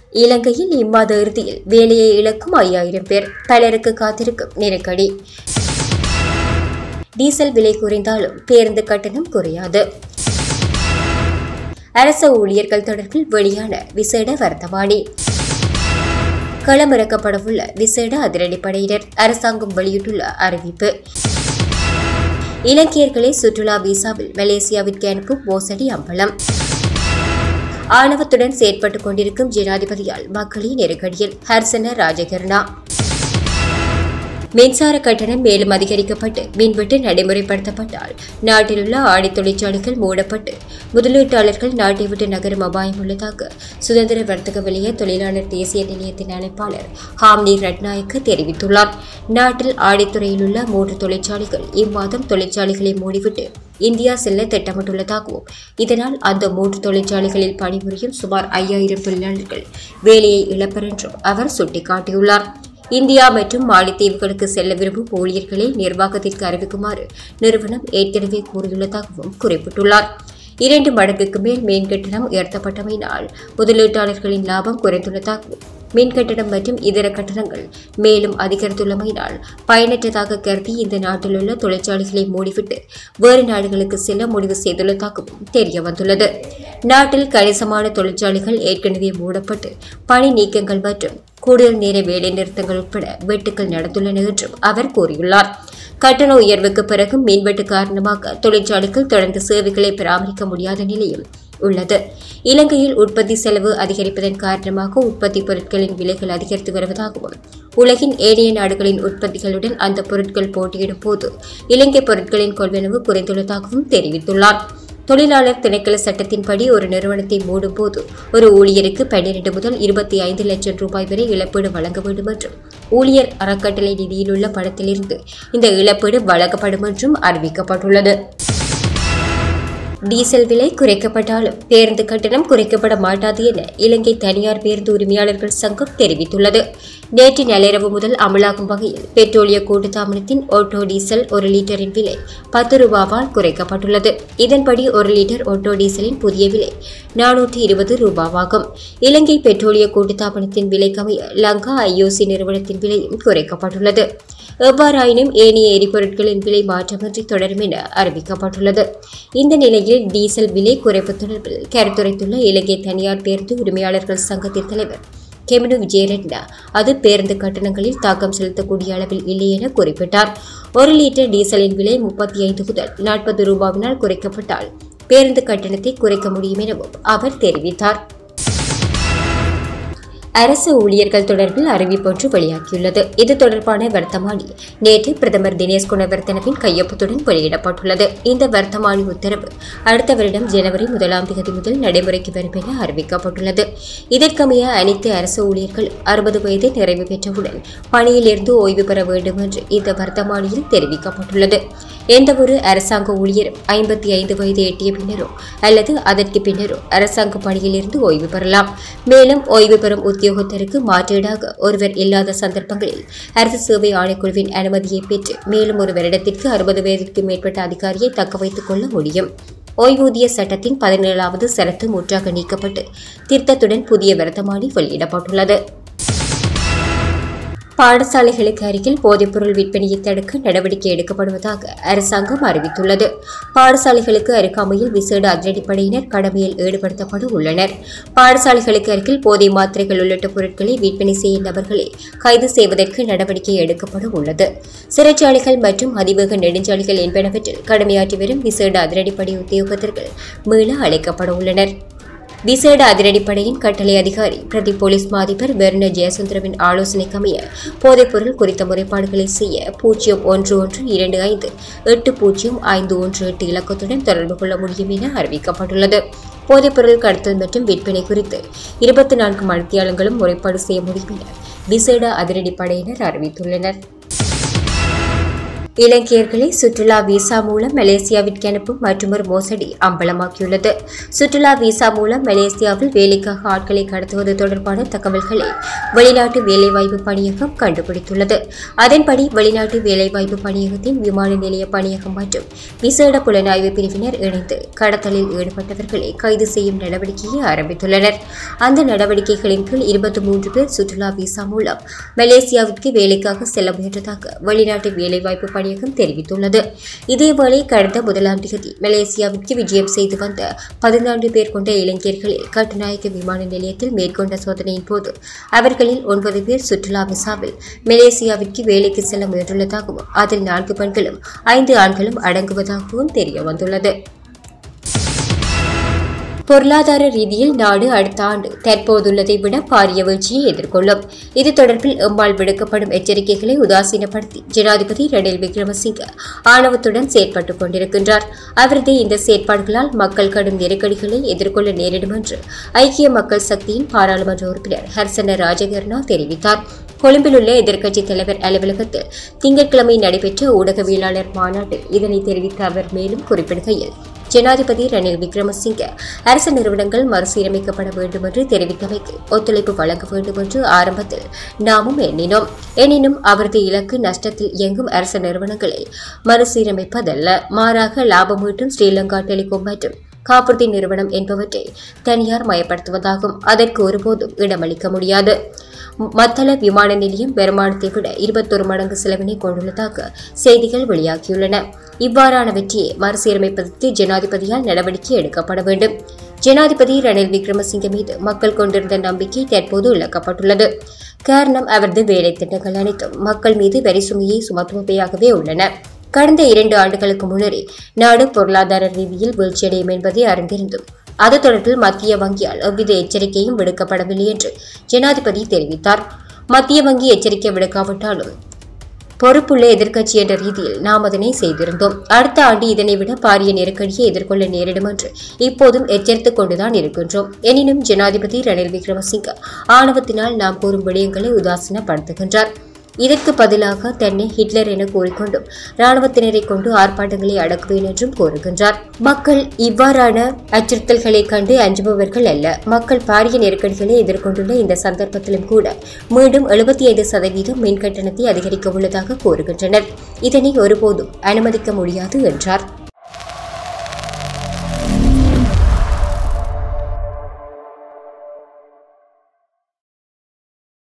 இலங்கையில் இம்மாத இறுதியில் வேலையை இழக்கும் ஐயாயிரம் பேர் பலருக்கு காத்திருக்கும் நெருக்கடி டீசல் விலை குறைந்தாலும் பேருந்து கட்டணம் குறையாது அரச ஊழியர்கள் தொடர்பில் வெளியான விசேட வர்த்தமானி களமிறக்கப்படவுள்ள விசேட அதிரடிப்படையினர் அரசாங்கம் வெளியிட்டுள்ள அறிவிப்பு இலங்கையர்களை சுற்றுலா விசாவில் மலேசியாவிற்கு அனுப்பும் மோசடி அம்பலம் ஆணவத்துடன் செயற்பட்டுக் கொண்டிருக்கும் ஜனாதிபதியால் மக்களின் நெருக்கடியில் ஹர்சன ராஜகர்ணா மின்சார கட்டணம் மேலும் அதிகரிக்கப்பட்டு மின்வெட்டு நடைமுறைப்படுத்தப்பட்டால் நாட்டிலுள்ள ஆடை தொழிற்சாலைகள் மூடப்பட்டு முதலீட்டாளர்கள் நாட்டை விட்டு நகரும் அபாயம் உள்ளதாக சுதந்திர வர்த்தக வலய தொழிலாளர் தேசிய நிலையத்தின் அழைப்பாளர் ஹாம்னி ரட்நாயக்க தெரிவித்துள்ளார் நாட்டில் ஆடைத்துறையில் உள்ள மூன்று தொழிற்சாலைகள் இம்மாதம் தொழிற்சாலைகளை மூடிவிட்டு இந்தியா செல்ல திட்டமிட்டுள்ளதாகவும் இதனால் அந்த மூன்று தொழிற்சாலைகளில் பணிபுரியும் சுமார் ஐயாயிரம் தொழிலாளர்கள் வேலையை இழப்பர் என்றும் அவர் சுட்டிக்காட்டியுள்ளார் இந்தியா மற்றும் மாலத்தீவுகளுக்கு செல்ல விரும்பும் ஊழியர்களை நிர்வாகத்திற்கு அறிவிக்குமாறு நிறுவனம் ஏற்கனவே கூறியுள்ளதாகவும் குறிப்பிட்டுள்ளார் இரண்டு மடங்குக்கு மேல் மின் கட்டணம் உயர்த்தப்பட்டமையினால் முதலீட்டாளர்களின் லாபம் குறைந்துள்ளதாகவும் மின் கட்டணம் மற்றும் இதர கட்டணங்கள் மேலும் அதிகரித்துள்ளமையினால் பயனற்றதாக கருதி இந்த நாட்டில் உள்ள தொழிற்சாலைகளை மூடிவிட்டு வேறு நாடுகளுக்கு செல்ல முடிவு செய்துள்ளதாகவும் தெரிய வந்துள்ளது நாட்டில் கணிசமான தொழிற்சாலைகள் ஏற்கனவே மூடப்பட்டு பணி நீக்கங்கள் மற்றும் கூடுதல் நேர வேலை நிறுத்தங்கள் உட்பட வெட்டுக்கள் நடந்துள்ளன என்றும் அவர் கூறியுள்ளார் கட்டண உயர்வுக்கு பிறகு மின்வெட்டு காரணமாக தொழிற்சாலைகள் தொடர்ந்து சேவைகளை பராமரிக்க முடியாத நிலையில் உள்ளது இலங்கையில் உற்பத்தி செலவு அதிகரிப்பதன் காரணமாக உற்பத்தி பொருட்களின் விலைகள் அதிகரித்து வருவதாகவும் உலகின் ஏனைய நாடுகளின் உற்பத்திகளுடன் அந்த பொருட்கள் போட்டியிடும் போது இலங்கை பொருட்களின் கொள்வனவு குறைந்துள்ளதாகவும் தெரிவித்துள்ளார் தொழிலாளர் திணைக்கள சட்டத்தின்படி ஒரு நிறுவனத்தை மூடும் போது ஒரு ஊழியருக்கு பன்னிரண்டு முதல் இருபத்தி ஐந்து லட்சம் ரூபாய் வரை இழப்பீடு வழங்க வேண்டும் என்றும் ஊழியர் அறக்கட்டளை நிதியில் உள்ள பணத்திலிருந்து இந்த இழப்பீடு வழங்கப்படும் என்றும் அறிவிக்கப்பட்டுள்ளது டீசல் விலை குறைக்கப்பட்டாலும் பேருந்து கட்டணம் குறைக்கப்பட மாட்டாது என இலங்கை தனியார் பேருந்து உரிமையாளர்கள் சங்கம் தெரிவித்துள்ளது நேற்று நள்ளிரவு முதல் அமலாகும் வகையில் பெட்ரோலிய கூட்டுத்தாபனத்தின் ஆட்டோ டீசல் ஒரு லிட்டரின் விலை பத்து ரூபாவால் குறைக்கப்பட்டுள்ளது இதன்படி ஒரு லிட்டர் ஆட்டோ டீசலின் புதிய விலை நானூற்றி இருபது ரூபாவாகும் இலங்கை பெட்ரோலிய கூட்டுத்தாபனத்தின் விலைக்கமைய லங்கா ஐஓசி நிறுவனத்தின் விலையும் குறைக்கப்பட்டுள்ளது எவ்வாறாயினும் ஏனைய எரிபொருட்களின் விலை மாற்றமின்றி தொடரும் என அறிவிக்கப்பட்டுள்ளது இந்த நிலையில் டீசல் விலை குறைப்பு தொடர்பில் கருத்துரைத்துள்ள இலங்கை தனியார் பேருந்து உரிமையாளர்கள் சங்கத்தின் தலைவர் கெமனு விஜயரட்னா அது பேருந்து கட்டணங்களில் தாக்கம் செலுத்தக்கூடிய அளவில் இல்லை என குறிப்பிட்டார் ஒரு லிட்டர் டீசலின் விலை முப்பத்தி ஐந்து முதல் நாற்பது ரூபாவினால் குறைக்கப்பட்டால் பேருந்து கட்டணத்தை குறைக்க முடியும் எனவும் அவர் தெரிவித்தார் அரசு ஊழியர்கள் தொடர்பில் அறிவிப்பொன்று வெளியாகியுள்ளது இது தொடர்பான வர்த்தமானி நேற்று பிரதமர் தினேஷ் குணவர்த்தனவின் கையொப்பத்துடன் வெளியிடப்பட்டுள்ளது இந்த வர்த்தமானி உத்தரவு அடுத்த வருடம் ஜனவரி முதலாம் தேதி முதல் நடைமுறைக்கு வரும் என அறிவிக்கப்பட்டுள்ளது இதற்கமைய அனைத்து அரசு ஊழியர்கள் அறுபது வயது நிறைவு பெற்றவுடன் பணியிலிருந்து ஓய்வு பெற வேண்டும் என்று இந்த வர்த்தமானியில் தெரிவிக்கப்பட்டுள்ளது எந்தவொரு அரசாங்க ஊழியரும் ஐம்பத்தி ஐந்து வயது எட்டிய பின்னரோ அல்லது அதற்கு பின்னரோ அரசாங்க பணியிலிருந்து ஓய்வு பெறலாம் மேலும் ஓய்வு பெறும் உத்தியோகத்தருக்கு மாற்றீடாக ஒருவர் இல்லாத சந்தர்ப்பங்களில் அரசு சேவை ஆணைக்குழுவின் அனுமதியை பெற்று மேலும் ஒரு வருடத்திற்கு அறுபது வயதிற்கு மேற்பட்ட அதிகாரியை தக்க வைத்துக் கொள்ள முடியும் ஓய்வூதிய சட்டத்தின் பதினேழாவது சரத்து முற்றாக நீக்கப்பட்டு திருத்தத்துடன் புதிய வர்த்தமானி வெளியிடப்பட்டுள்ளது பாடசாலைகளுக்கு அருகில் போதைப்பொருள் விற்பனையை தடுக்க நடவடிக்கை எடுக்கப்படுவதாக அரசாங்கம் அறிவித்துள்ளது பாடசாலைகளுக்கு அருகாமையில் விசேட அதிரடிப்படையினர் கடமையில் ஈடுபடுத்தப்பட உள்ளனர் பாடசாலைகளுக்கு அருகில் போதை மாத்திரைகள் உள்ளிட்ட பொருட்களை விற்பனை செய்யும் நபர்களை கைது செய்வதற்கு நடவடிக்கை எடுக்கப்பட உள்ளது சிறைச்சாலைகள் மற்றும் அதிவேக நெடுஞ்சாலைகள் என்பனவற்றில் கடமையாற்றி வரும் விசேட அதிரடிப்படை உத்தியோகத்தர்கள் மீள அழைக்கப்பட உள்ளனர் விசேட அதிரடிப்படையின் கட்டளை அதிகாரி பிரதி போலீஸ் மாதிபர் வெர்ன ஜெயசுந்தரவின் ஆலோசனைக்கமைய போதைப்பொருள் குறித்த முறைப்பாடுகளை செய்ய பூஜ்ஜியம் ஒன்று ஒன்று இரண்டு ஐந்து எட்டு பூஜ்ஜியம் ஐந்து ஒன்று எட்டு இலக்கத்துடன் தொடர்பு கொள்ள முடியும் என அறிவிக்கப்பட்டுள்ளது போதைப்பொருள் கடத்தல் மற்றும் விற்பனை குறித்து இருபத்தி நான்கு மணித்தியாளங்களும் முறைப்பாடு செய்ய முடியும் என விசேட அதிரடிப்படையினர் அறிவித்துள்ளனர் இலங்கையர்களை சுற்றுலா விசா மூலம் மலேசியாவிற்கு அனுப்பும் மற்றொரு மோசடி அம்பலமாக்கியுள்ளது சுற்றுலா விசா மூலம் மலேசியாவில் வேலைக்காக ஆட்களை கடத்துவது தொடர்பான தகவல்களை வெளிநாட்டு வேலைவாய்ப்பு பணியகம் கண்டுபிடித்துள்ளது அதன்படி வெளிநாட்டு வேலைவாய்ப்பு பணியகத்தின் விமான நிலைய பணியகம் மற்றும் விசேட புலனாய்வு பிரிவினர் இணைந்து கடத்தலில் ஈடுபட்டவர்களை கைது செய்யும் நடவடிக்கையை ஆரம்பித்துள்ளனர் அந்த நடவடிக்கைகளின் கீழ் இருபத்தி மூன்று பேர் சுற்றுலா விசா மூலம் மலேசியாவிற்கு வேலைக்காக செல்ல முயன்றதாக வெளிநாட்டு வேலைவாய்ப்பு பணியகம் தெரிவித்துள்ளது இதேவேளை கடந்த முதலாம் தேதி மலேசியாவிற்கு விஜயம் செய்து வந்த பதினான்கு பேர் கொண்ட இளைஞர்களில் கட்டுநாயக்க விமான நிலையத்தில் மேற்கொண்ட சோதனையின் போது அவர்களில் ஒன்பது பேர் சுற்றுலா விசாவில் மலேசியாவிற்கு வேலைக்கு செல்ல முயன்றுள்ளதாகவும் அதில் நான்கு பெண்களும் ஐந்து ஆண்களும் அடங்குவதாகவும் தெரிய வந்துள்ளது பொருளாதார ரீதியில் நாடு அடுத்த ஆண்டு தற்போதுள்ளதை விட பாரிய வீழ்ச்சியை எதிர்கொள்ளும் இது தொடர்பில் எம்மால் விடுக்கப்படும் எச்சரிக்கைகளை உதாசீனப்படுத்தி ஜனாதிபதி ரணில் விக்ரமசிங்க ஆணவத்துடன் செயற்பட்டுக் கொண்டிருக்கின்றார் அவரது இந்த செயற்பாடுகளால் மக்கள் கடும் நெருக்கடிகளை எதிர்கொள்ள நேரிடும் என்று ஐக்கிய மக்கள் சக்தியின் பாராளுமன்ற உறுப்பினர் ஹர்சன ராஜகர்ணா தெரிவித்தார் கொழும்பில் உள்ள எதிர்க்கட்சித் தலைவர் அலுவலகத்தில் திங்கட்கிழமை நடைபெற்ற ஊடகவியலாளர் மாநாட்டில் இதனை தெரிவித்த அவர் மேலும் குறிப்பிடுகையில் ஜனாதிபதி ரணில் விக்ரமசிங்க அரசு நிறுவனங்கள் மறுசீரமைக்கப்பட வேண்டும் என்று தெரிவித்தமைக்கு ஒத்துழைப்பு வழங்க வேண்டும் என்று ஆரம்பத்தில் நாமும் எண்ணினோம் எனினும் அவரது இலக்கு நஷ்டத்தில் இயங்கும் அரசு நிறுவனங்களை மறுசீரமைப்பதல்ல மாறாக லாபம் ஈட்டும் ஸ்ரீலங்கா டெலிகாம் மற்றும் காப்புறுதி நிறுவனம் என்பவற்றை தனியார் மயப்படுத்துவதாகும் அதற்கு ஒருபோதும் இடமளிக்க முடியாது மத்தள விமான நிலையம் வருமானத்தை விட இருபத்தொரு மடங்கு செலவினை கொண்டுள்ளதாக செய்திகள் வெளியாகியுள்ளன இவ்வாறான வெற்றியை மறுசீரமைப்பதற்கு ஜனாதிபதியால் நடவடிக்கை எடுக்கப்பட வேண்டும் ஜனாதிபதி ரணில் விக்ரமசிங்க மீது மக்கள் கொண்டிருந்த நம்பிக்கை தற்போது இழக்கப்பட்டுள்ளது காரணம் அவரது வேலை திட்டங்கள் அனைத்தும் மக்கள் மீது வரி சுமையை சுமத்துபவையாகவே உள்ளன கடந்த இரண்டு ஆண்டுகளுக்கு முன்னரே நாடு பொருளாதார ரீதியில் வீழ்ச்சியடையும் என்பதை அறிந்திருந்தும் அது தொடர்பில் மத்திய வங்கியால் எவ்வித எச்சரிக்கையும் விடுக்கப்படவில்லை என்று ஜனாதிபதி தெரிவித்தார் மத்திய வங்கி எச்சரிக்கை விடுக்காவிட்டாலும் பொறுப்புள்ள எதிர்க்கட்சி என்ற ரீதியில் நாம் அதனை செய்திருந்தோம் அடுத்த ஆண்டு இதனை விட பாரிய நெருக்கடியை எதிர்கொள்ள நேரிடும் என்று இப்போதும் எச்சரித்துக் கொண்டுதான் இருக்கின்றோம் எனினும் ஜனாதிபதி ரணில் விக்ரமசிங்க ஆணவத்தினால் நாம் கூறும் விடயங்களை உதாசீனப்படுத்துகின்றார் இதற்கு பதிலாக தன்னை ஹிட்லர் என கூறிக்கொண்டும் ராணுவத்தினரை கொண்டு ஆர்ப்பாட்டங்களை அடக்குவேன் என்றும் கூறுகின்றார் மக்கள் இவ்வாறான அச்சுறுத்தல்களை கண்டு அஞ்சுபவர்கள் அல்ல மக்கள் பாரிய நெருக்கடிகளை எதிர்கொண்டுள்ள இந்த சந்தர்ப்பத்திலும் கூட மீண்டும் எழுபத்தி ஐந்து சதவீதம் மின் கட்டணத்தை அதிகரிக்க உள்ளதாக கூறுகின்றனர் இதனை ஒருபோதும் அனுமதிக்க முடியாது என்றார்